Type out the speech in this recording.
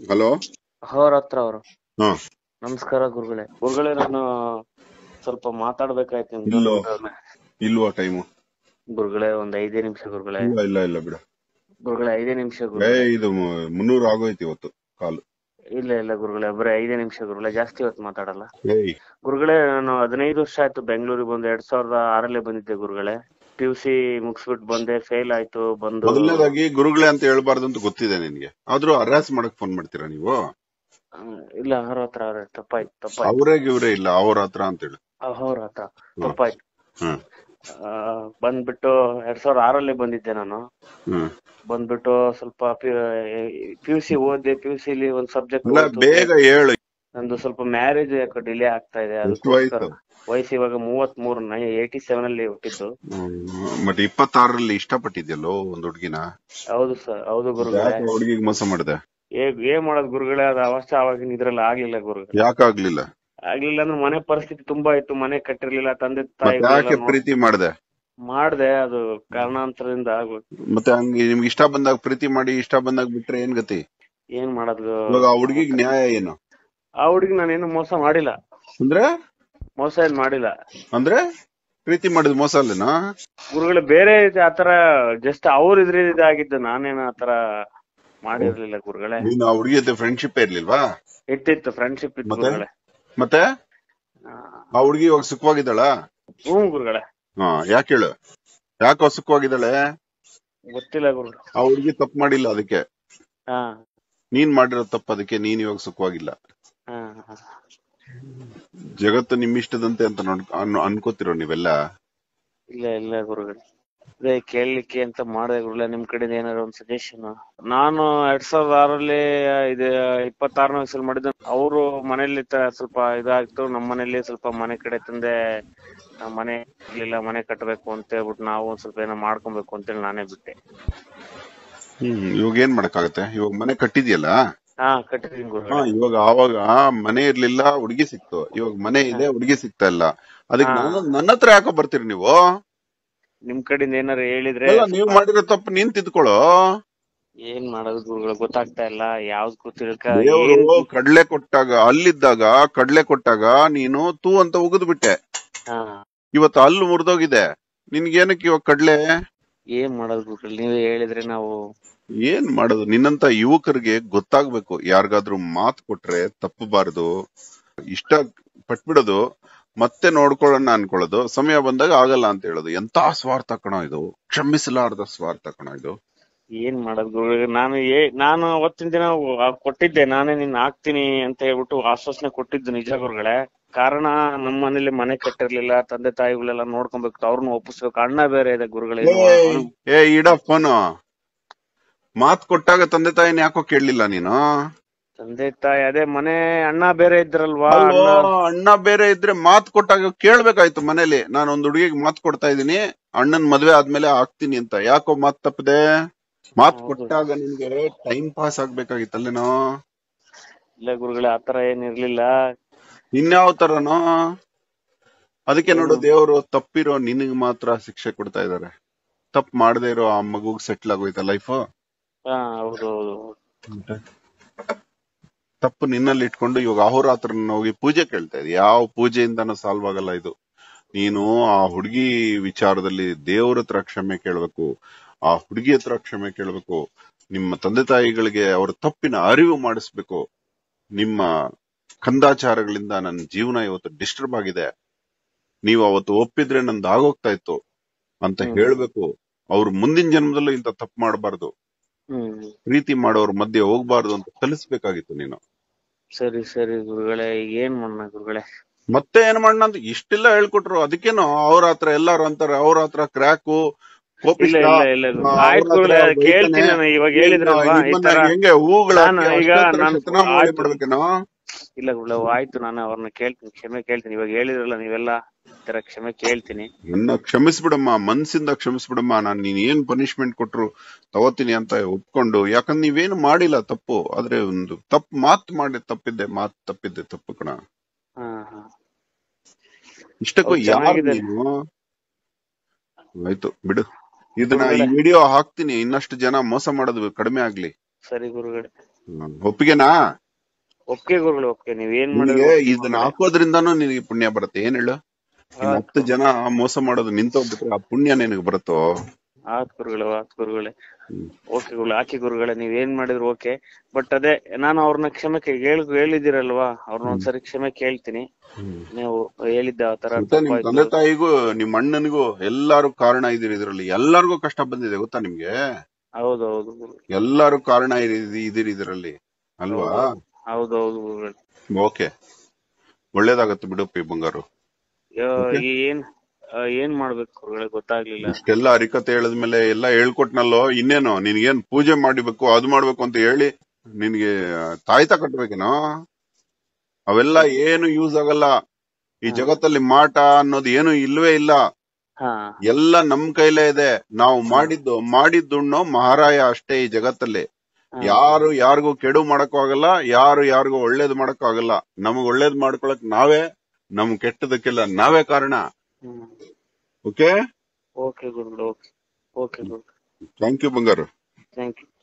Hello ಅಹೋರಾತ್ರ ಅವರು ಹಾ ನಮಸ್ಕಾರ ಗುರುಗಳೇ ಗುರುಗಳೇ ನಾನು ಸ್ವಲ್ಪ ಮಾತಾಡ್ಬೇಕಾಯ್ತು ನಿಮ್ ಇಲ್ಲೋ. ಜೊತೆ. ಇಲ್ವಾ ಟೈಮು ಗುರುಗಳೇ ಒಂದ್ ಐದೇ ನಿಮಿಷ ಗುರುಗಳೇ ಇಲ್ಲ ಇಲ್ಲ ಇಲ್ಲ ಬಿಡು ಗುರುಗಳೇ ಐದೇ ನಿಮಿಷ ಏ ಗುರುಗಳೇ ಇದು ಮು- ಮುನ್ನೂರು ಆಗೋಯ್ತು ಇವತ್ತು ಕಾಲು ಇಲ್ಲ ಇಲ್ಲ ಗುರುಗಳೇ ಬರೀ ಐದೇ ನಿಮಿಷ ಗುರುಗಳೇ ಜಾಸ್ತಿ ಹೊತ್ತು ಮಾತಾಡಲ್ಲ ಏಯ್ ಗುರುಗಳೇ ನಾನು ಹದಿನೈದು ವರ್ಷ ಆಯ್ತು ಬೆಂಗಳೂರಿಗೆ ಬಂದು ಎರಡ್ ಸಾವಿರದ ಆರಲ್ಲೇ ಬಂದಿದ್ದೆ ಗುರುಗಳೇ ಪಿ ಯು ಸಿ ಮುಗಿಸ್ಬಿಟ್ಟು ಬಂದೆ ಫೇಲ್ ಆಯ್ತು ಬಂದು ಮೊದಲನೇದಾಗಿ ಗುರುಗಳೇ ಅಂತ ಹೇಳ್ಬಾರ್ದು ಅಂತ ಗೊತ್ತಿದೆ ನಿನ್ಗೆ ಆದ್ರೂ ಹರಾಸ್ ಮಾಡಕ್ ಫೋನ್ ಮಾಡ್ತೀರಾ ನೀವು ಆ, ಇಲ್ಲ ಅಹೋರಾತ್ರ ಅವ್ರೆ ತಪ್ಪಾಯ್ತು ತಪ್ಪಾಯ್ತು ಅವರೇ ಇವ್ರೇ ಇಲ್ಲ ಅವ್ರ ಹತ್ರ ಅಂತ ಹೇಳಿ ಅಹೋರಾತ್ರ ತಪ್ಪಾಯ್ತು ಹ್ಮ್ ಆ, ಬಂದ್ಬಿಟ್ಟು ಎರಡ್ ಸಾವಿರದ ಆರಲ್ಲೇ ಬಂದಿದ್ದೆ ನಾನು ಹ್ಮ್ ಬಂದ್ಬಿಟ್ಟು ಸ್ವಲ್ಪ ಪಿ ಯು ಸಿ ಓದಿದೆ ಪಿ ಯು ಲಿ ಒಂದ್ ಸಬ್ಜೆಕ್ಟ್ ಅಲ್ಲ ಬೇಗ ಹೇಳು ನಂದು ಸ್ವಲ್ಪ ಮ್ಯಾರೇಜ್ ಯಾಕೋ ಡಿಲೇ ಆಗ್ತಾ ಇದೆ ಎಷ್ಟು ಅದಕ್ಕೋಸ್ಕರ ಆಯ್ತು ವಯಸ್ಸು ಇವಾಗ ಮೂವತ್ ಮೂರು ಏಯ್ಟಿ ಸೆವೆನ್ ಅಲ್ಲಿ ಹುಟ್ಟಿದ್ದು ಮತ್ತೆ ಇಪ್ಪತ್ತಾರರಲ್ಲಿ ಇಷ್ಟಪಟ್ಟಿದ್ಯಲ್ಲೋ ಒಂದ್ ಹುಡ್ಗಿನ ಹೌದು ಸರ್ ಹೌದು ಗುರುಗಳೇ ಯಾಕೆ ಹುಡ್ಗಿಗ್ ಮೋಸ ಮಾಡಿದೆ ಏ- ಏನ್ ಮಾಡೋದು ಗುರುಗಳೇ ಅದು ಅವಶ್ಯ ಅವಾಗಿನ ಇದ್ರಲ್ಲಿ ಆಗ್ಲಿಲ್ಲ ಗುರುಗಳೇ ಯಾಕಾಗ್ಲಿಲ್ಲ ಆಗ್ಲಿಲ್ಲ ಅಂದ್ರೆ ಮನೆ ಪರಿಸ್ಥಿತಿ ತುಂಬಾ ಇತ್ತು ಮನೆ ಕಟ್ಟಿರ್ಲಿಲ್ಲ ತಂದೆ ಮತ್ತೆ ಯಾಕೆ ತಾಯಿ ಪ್ರೀತಿ ಮಾಡ್ದೆ ಮಾಡ್ದೆ ಅದು ಕಾರಣಾಂತರದಿಂದ ಆಗು- ಮತ್ತೆ ಹಂಗೆ ನಿಮ್ಗೆ ಇಷ್ಟ ಬಂದಾಗ ಪ್ರೀತಿ ಮಾಡಿ ಇಷ್ಟ ಬಂದಾಗ ಬಿಟ್ರೆ ಏನ್ ಗತಿ ಏನ್ ಮಾಡೋದು ಇವಾಗ ಆ ಹುಡ್ಗಿಗ್ ನ್ಯಾಯ ಏನು ಆ ಹುಡುಗಿ ನಾನೇನು ಮೋಸ ಮಾಡಿಲ್ಲ ಅಂದ್ರೆ ಮೋಸ ಏನ್ ಮಾಡಿಲ್ಲ ಅಂದ್ರೆ ಪ್ರೀತಿ ಮಾಡಿದ್ ಮೋಸ ಅಲ್ಲೇನಾ ಗುರುಗಳು ಬೇರೆ ಇದು ಆತರ ಜಸ್ಟ್ ಅವ್ರ ಇದ್ರ ಇದಾಗಿದ್ದು ನಾನೇನು ಆತರ ಮಾಡಿರ್ಲಿಲ್ಲ ಗುರುಗಳೇ ನೀನು ಆ ಹುಡುಗಿ ಜೊತೆ ಫ್ರೆಂಡ್ಶಿಪ್ ಇರ್ಲಿಲ್ವಾ ಇಟ್ಟಿತ್ತು ಫ್ರೆಂಡ್ಶಿಪ್ ಇತ್ತು ಮತ್ತೆ? ಗುರುಗಳೇ ಮತ್ತೆ ಆ, ಆ ಹುಡುಗಿ ಇವಾಗ ಸುಖವಾಗಿದ್ದಾಳ ಹ್ಞೂ ಗುರುಗಳೇ ಹಾ ಯಾಕೆ ಹೇಳು ಯಾಕೆ ಸುಖವಾಗಿದ್ದಾಳೆ ಗೊತ್ತಿಲ್ಲ ಗುರುಗಳು ಆ ಹುಡುಗಿ ತಪ್ಪು ಮಾಡಿಲ್ಲ ಅದಕ್ಕೆ ಹಾ ನೀನ್ ಮಾಡಿರೋ ತಪ್ಪು ಅದಕ್ಕೆ ನೀನ್ ಇವಾಗ ಸುಖವಾಗಿಲ್ಲ ಹಾ ಹಾ. ಜಗತ್ತು ನಿಮ್ಮಿಷ್ಟದಂತೆ ಅಂತ ನೋಡ್ ಅನ್- ಅನ್ಕೋತಿರೋ ನೀವೆಲ್ಲ ಇಲ್ಲ ಇಲ್ಲ ಗುರುಗಳೇ ಅದೇ ಕೇಳಲಿಕ್ಕೆ ಅಂತ ಮಾಡಿದೆ ಗುರುಗಳೇ ನಿಮ್ ಕಡೆಯಿಂದ ಏನಾದ್ರು ಒಂದು ಸಜೆಷನ್ ನಾನು ಎರಡ್ ಸಾವಿರದ ಆರಲ್ಲಿ ಇದು ಇಪ್ಪತ್ತಾರನೇ ವಯಸ್ಸಲ್ಲಿ ಮಾಡಿದ್ದೆ ಅವರು ಮನೇಲಿ ತ- ಸ್ವಲ್ಪ ಇದಾಗ್ತು ನಮ್ಮ ಮನೇಲಿ ಸ್ವಲ್ಪ ಮನೆ ಕಡೆ ತಂದೆ ಆ, ಮನೆ ಇರ್ಲಿಲ್ಲ ಮನೆ ಕಟ್ಟಬೇಕು ಅಂತ ಹೇಳ್ಬಿಟ್ಟು ನಾವು ಒಂದ್ ಸ್ವಲ್ಪ ಏನೋ ಮಾಡ್ಕೊಬೇಕು ಅಂತೇಳಿ ನಾನೇ ಬಿಟ್ಟೆ ಹ್ಮ್ ಇವಾಗ ಏನ್ ಮಾಡಕ್ಕಾಗತ್ತೆ ಇವಾಗ ಮನೆ ಕಟ್ಟಿದ್ಯಲ್ಲ ಹಾ ಕಟ್ಟಿದೀನಿ ಹಾ ಗುರುಗಳೇ ಇವಾಗ ಆವಾಗ ಮನೆ ಇರ್ಲಿಲ್ಲ ಹುಡುಗಿ ಸಿಕ್ತು ಇವಾಗ ಮನೆ ಇದೆ ಹುಡುಗಿ ಸಿಗ್ತಾ ಇಲ್ಲ ಅದಕ್ಕೆ ಹಾ. ನಾನು ನನ್ನ ಹತ್ರ ಯಾಕೋ ಬರ್ತೀರಿ ನೀವು ನಿಮ್ ಕಡೆಯಿಂದ ಏನಾರು ಹೇಳಿದ್ರೆ ಅಲ್ಲ ನೀವು ಮಾಡಿರೋ ತಪ್ಪು ನೀನ್ ತಿದ್ಕೊಳ್ಳೋ ಏನ್ ಮಾಡೋದು ಗುರುಗಳು ಗೊತ್ತಾಗ್ತಾ ಇಲ್ಲ ಯಾವ್ದು ಗೊತ್ತಿರಕ ದೇವರು ಕಡ್ಲೆ ಕೊಟ್ಟಾಗ ಅಲ್ಲಿದ್ದಾಗ ಕಡ್ಲೆ ಕೊಟ್ಟಾಗ ನೀನು ತೂ ಅಂತ ಉಗಿದ್ ಬಿಟ್ಟೆ ಹಾ ಇವತ್ತು ಹಲ್ಲು ಮುರಿದೋಗಿದೆ ನಿನ್ಗೇನಕ್ಕೆ ಇವಾಗ ಕಡ್ಲೆ ಏನ್ ಮಾಡೋದು ಗುರುಗಳು ನೀವೇ ಹೇಳಿದ್ರೆ ನಾವು ಏನ್ ಮಾಡೋದು ನಿನ್ನಂತ ಯುವಕರಿಗೆ ಗೊತ್ತಾಗ್ಬೇಕು ಯಾರಿಗಾದ್ರೂ ಮಾತು ಕೊಟ್ರೆ ತಪ್ಪಬಾರದು ಇಷ್ಟ ಪಟ್ಬಿಡೋದು ಮತ್ತೆ ನೋಡ್ಕೊಳ್ಳೋಣ ಅನ್ಕೊಳ್ಳೋದು ಸಮಯ ಬಂದಾಗ ಆಗಲ್ಲ ಅಂತ ಹೇಳೋದು ಎಂತ ಸ್ವಾರ್ಥ ಕಣ ಇದು ಕ್ಷಮಿಸಲಾರ್ದ ಸ್ವಾರ್ಥ ಕಣ ಇದು ಏನ್ ಮಾಡೋದು ಗುರುಗಳು ನಾನು ಏ ನಾನು ಅವತ್ತಿನ ದಿನ ಆ- ಕೊಟ್ಟಿದ್ದೆ ನಾನೇ ನಿನ್ನ ಹಾಕ್ತೀನಿ ಅಂತ ಹೇಳ್ಬಿಟ್ಟು ಆಶ್ವಾಸನೆ ಕೊಟ್ಟಿದ್ದು ನಿಜ ಗುರುಗಳೇ ಕಾರಣ ನಮ್ಮ ಮನೇಲಿ ಮನೆ ಕಟ್ಟಿರ್ಲಿಲ್ಲ ತಂದೆ ತಾಯಿಗಳೆಲ್ಲ ನೋಡ್ಕೊಬೇಕು ಅವ್ರನ್ನ ಒಪ್ಪಿಸ್ಬೇಕು ಅಣ್ಣ ಬೇರೆ ಇದೆ ಗುರುಗಳೇ ಏಯ್, ಏ ಇಡ ಫೋನು ಮಾತ್ ಕೊಟ್ಟಾಗ ತಂದೆ ತಾಯಿನ ಯಾಕೋ ಕೇಳಲಿಲ್ಲ ನೀನು ತಂದೆ ತಾಯಿ ಅದೇ ಮನೆ ಅಣ್ಣ ಬೇರೆ ಇದ್ರಲ್ವಾ ಅಲ್ವೋ, ಅಣ್ಣ ಅಣ್ಣ ಬೇರೆ ಇದ್ರೆ ಮಾತ್ ಕೊಟ್ಟಾಗ ಕೇಳ್ಬೇಕಾಯ್ತು ಮನೇಲಿ ನಾನು ಒಂದ್ ಹುಡುಗಿಗೆ ಮಾತ್ ಕೊಡ್ತಾ ಇದೀನಿ ಅಣ್ಣನ್ ಮದ್ವೆ ಆದ್ಮೇಲೆ ಆಗ್ತೀನಿ ಅಂತ ಯಾಕೋ ಮಾತ್ ತಪ್ಪದೆ ಮಾತ್ ಹೌದು. ಕೊಟ್ಟಾಗ ನಿನ್ಗೆ ಟೈಮ್ ಪಾಸ್ ಆಗ್ಬೇಕಾಗಿತ್ತಲ್ಲೇನೋ ಇಲ್ಲ ಗುರುಗಳೇ ಆತರ ಏನಿರ್ಲಿಲ್ಲ ಇನ್ಯಾವ ತರನೋ ಅದಕ್ಕೆ ನೋಡು ದೇವರು ತಪ್ಪಿರೋ ನಿನಗ್ ಮಾತ್ರ ಶಿಕ್ಷೆ ಕೊಡ್ತಾ ಇದಾರೆ ತಪ್ಪು ಮಾಡದೇ ಇರೋ ಆ ಮಗುಗ್ ಸೆಟ್ಲ್ ಆಗೋಯ್ತಾ ಲೈಫ್ ಹಾ ಹೌದು ಹೌದು ತಪ್ಪು ನಿನ್ನಲ್ಲಿ ಇಟ್ಕೊಂಡು ಇವಾಗ ಅಹೋರಾತ್ರನ ಹೋಗಿ ಪೂಜೆ ಕೇಳ್ತಾ ಇದ್ದೆ ಯಾವ ಪೂಜೆಯಿಂದನೂ ಸಾಲ್ವ್ ಆಗಲ್ಲ ಇದು ನೀನು ಆ ಹುಡುಗಿ ವಿಚಾರದಲ್ಲಿ ದೇವ್ರ ಹತ್ರ ಕ್ಷಮೆ ಕೇಳ್ಬೇಕು ಆ ಹುಡುಗಿ ಹತ್ರ ಕ್ಷಮೆ ಕೇಳ್ಬೇಕು ನಿಮ್ಮ ತಂದೆ ತಾಯಿಗಳಿಗೆ ಅವರ ತಪ್ಪಿನ ಅರಿವು ಮಾಡಿಸ್ಬೇಕು ನಿಮ್ಮ ಕಂದಾಚಾರಗಳಿಂದ ನನ್ನ ಜೀವನ ಇವತ್ತು ಡಿಸ್ಟರ್ಬ್ ಆಗಿದೆ ನೀವು ಅವತ್ತು ಒಪ್ಪಿದ್ರೆ ನಂದು ಆಗೋಗ್ತಾ ಇತ್ತು ಅಂತ ಹ್ಮ್. ಹೇಳ್ಬೇಕು ಅವ್ರು ಮುಂದಿನ ಜನ್ಮದಲ್ಲೂ ಇಂತ ತಪ್ಪು ಮಾಡಬಾರ್ದು ಹ್ಮ್ ಪ್ರೀತಿ ಮಾಡೋರ್ ಮಧ್ಯೆ ಹೋಗ್ಬಾರ್ದು ಅಂತ ಕಲಿಸ್ಬೇಕಾಗಿತ್ತು ನೀನು ಸರಿ ಸರಿ ಗುರುಗಳೇ ಈಗ ಏನ್ ಮಾಡೋಣ ಗುರುಗಳೇ ಮತ್ತೆ ಏನ್ ಮಾಡೋಣ ಅಂತ ಇಷ್ಟೆಲ್ಲ ಹೇಳ್ಕೊಟ್ರು ಅದಕ್ಕೇನು ಅವ್ರ ಹತ್ರ ಎಲ್ಲಾರು ಅಂತಾರೆ ಅವ್ರ ಹತ್ರ ಕ್ರ್ಯಾಕು ಇಲ್ಲ ಇಲ್ಲ ಇಲ್ಲ ಗುರು. ಆಯ್ತು ಗುರುಗಳೇ ಕೇಳ್ತೀನಿ ನಾನು ಇವಾಗ ಹೇಳಿದ್ರಲ್ವಾ ಈ ತರ ಹೆಂಗೆ ಹೂಗಳ ನಾನು ಈಗ ನಾನು ಆಯ್ತು. ಮಾಡ್ಬೇಕೇನೋ ಇಲ್ಲ ಗುರುಗಳೇ ಆಯ್ತು ನಾನು ಅವ್ರನ್ನ ಕೇಳ್ತೀನಿ ಕ್ಷಮೆ ಕೇಳ್ತೀನಿ ಇವಾಗ ಹೇಳಿದ್ರಲ್ಲ ನೀವೆಲ್ಲ ಈ ತರ ಕ್ಷಮೆ ಕೇಳ್ತೀನಿ ನನ್ನ ಕ್ಷಮಿಸ್ಬಿಡಮ್ಮ ಮನ್ಸಿಂದ ಕ್ಷಮಿಸ್ಬಿಡಮ್ಮ ನಾನ್ ನೀನ್ ಏನ್ ಪನಿಷ್ಮೆಂಟ್ ಕೊಟ್ರು ತಗೋತೀನಿ ಅಂತ ಒಪ್ಕೊಂಡು ಯಾಕಂದ್ರೆ ನೀವೇನು ಮಾಡಿಲ್ಲ ತಪ್ಪು ಆದ್ರೆ ಒಂದು ತಪ್ಪು ಮಾತ್ ಮಾಡಿ ತಪ್ಪಿದ್ದೆ ಮಾತ್ ತಪ್ಪಿದ್ದೆ ತಪ್ಪು ಕಣ ಹಾ ಹಾ ಇಷ್ಟಕ್ಕೂ ಅವ್ರು ಯಾರು ಚೆನ್ನಾಗಿದ್ದಾರೆ. ನೀನು ಆಯ್ತು ಬಿಡು ಇದನ್ನ ಈ ವಿಡಿಯೋ ಹಾಕ್ತೀನಿ ಇನ್ನಷ್ಟು ಜನ ಮೋಸ ಮಾಡೋದು ಕಡಿಮೆ ಆಗ್ಲಿ ಸರಿ ಗುರುಗಳೇ ಹ್ಮ್. ಒಪ್ಪಿಗೆನಾ ಒಪ್ಪಿಗೆ ಗುರುಗಳೇ ಒಪ್ಪಿಗೆ ನೀವ್ ಏನ್ ನಿನಗೆ ಮಾಡಿದ್ರು ಇದನ್ನ ಹಾಕೋದ್ರಿಂದಾನು ನಿನಗೆ ಪುಣ್ಯ ಬರುತ್ತೆ ಏನ್ ಹೇಳು ಇನ್ ಹತ್ತು ಜನ ಮೋಸ ಮಾಡೋದು ನಿಂತೋಗ್ಬಿಟ್ರೆ ಆ ಪುಣ್ಯ ನಿನಗೆ ಬರುತ್ತೋ ಆತ್ ಗುರುಗಳೇ ಆತ್ ಗುರುಗಳೇ ಹ್ಮ್. ಓಕೆ ಗುರುಗಳೇ ಹಾಕಿ ಗುರುಗಳೇ ನೀವ್ ಏನ್ ಮಾಡಿದ್ರು ಓಕೆ ಬಟ್ ಅದೇ ನಾನು ಅವ್ರನ್ನ ಕ್ಷಮೆ ಕೇ- ಹೇಳ್ ಹೇಳಿದಿರಲ್ವಾ ಅವ್ರನ್ನ ಒಂದ್ಸರಿ ಕ್ಷಮೆ ಕೇಳ್ತೀನಿ ನೀವು ಹೇಳಿದ್ದ ಆ ತರ ಮತ್ತೆ ನಿಮ್ ತಂದೆ ತಪ್ಪಾಯ್ತು ತಾಯಿಗೂ ನಿಮ್ ಅಣ್ಣನಿಗೂ ಎಲ್ಲಾರು ಕಾರಣ ಇದೀರಿ ಇದ್ರಲ್ಲಿ ಎಲ್ಲಾರ್ಗೂ ಕಷ್ಟ ಬಂದಿದೆ ಗೊತ್ತಾ ನಿಮ್ಗೆ ಹೌದು ಹೌದು ಗುರು ಎಲ್ಲಾರು ಕಾರಣ ಇರಿ- ಇದೀರಿ ಇದರಲ್ಲಿ ಅಲ್ವಾ ಹೌದು ಹೌದು ಗುರುಗಳೇ ಓಕೆ ಒಳ್ಳೇದಾಗತ್ತೆ ಬಿಡು ಪಿ ಬಂಗಾರು ಯಾ- ಏನ್ ಆ, ಏನ್ ಮಾಡ್ಬೇಕು ಗುರುಗಳೇ ಗೊತ್ತಾಗ್ಲಿಲ್ಲ ಇಷ್ಟೆಲ್ಲ ಹರಿಕತೆ ಹೇಳಿದ್ಮೇಲೆ ಎಲ್ಲ ಹೇಳ್ಕೊಟ್ನಲ್ಲೋ ಇನ್ನೇನು ನಿನ್ಗೇನ್ ಪೂಜೆ ಮಾಡಿಬೇಕು ಅದು ಮಾಡ್ಬೇಕು ಅಂತ ಹೇಳಿ ನಿನ್ಗೆ ತಾಯ್ತ ಕಟ್ಬೇಕೇನೋ ಅವೆಲ್ಲ ಏನು ಯೂಸ್ ಆಗಲ್ಲ ಈ ಜಗತ್ತಲ್ಲಿ ಮಾಟ ಅನ್ನೋದು ಏನು ಇಲ್ವೇ ಇಲ್ಲ ಹಾ ಎಲ್ಲ ನಮ್ ಕೈಲೇ ಇದೆ ನಾವು ಮಾಡಿದ್ದು ಮಾಡಿದ್ದುಣ್ಣೋ ಮಹಾರಾಯ ಅಷ್ಟೇ ಈ ಜಗತ್ತಲ್ಲಿ ಹಾ. ಯಾರು ಯಾರಿಗೂ ಕೆಡು ಮಾಡಕ್ಕೂ ಆಗಲ್ಲ ಯಾರು ಯಾರಿಗೂ ಒಳ್ಳೇದ್ ಮಾಡಕ್ಕೂ ಆಗಲ್ಲ ನಮಗ್ ಒಳ್ಳೇದ್ ಮಾಡ್ಕೊಳಕ್ ನಾವೇ ನಮ್ ಕೆಟ್ಟದಕ್ಕೆಲ್ಲ ನಾವೇ ಕಾರಣ ಹ್ಮ್ ಓಕೆ ಓಕೆ ಗುರುಗಳೇ ಓಕೆ ಓಕೆ ಗುರು thank you Bangaru thank you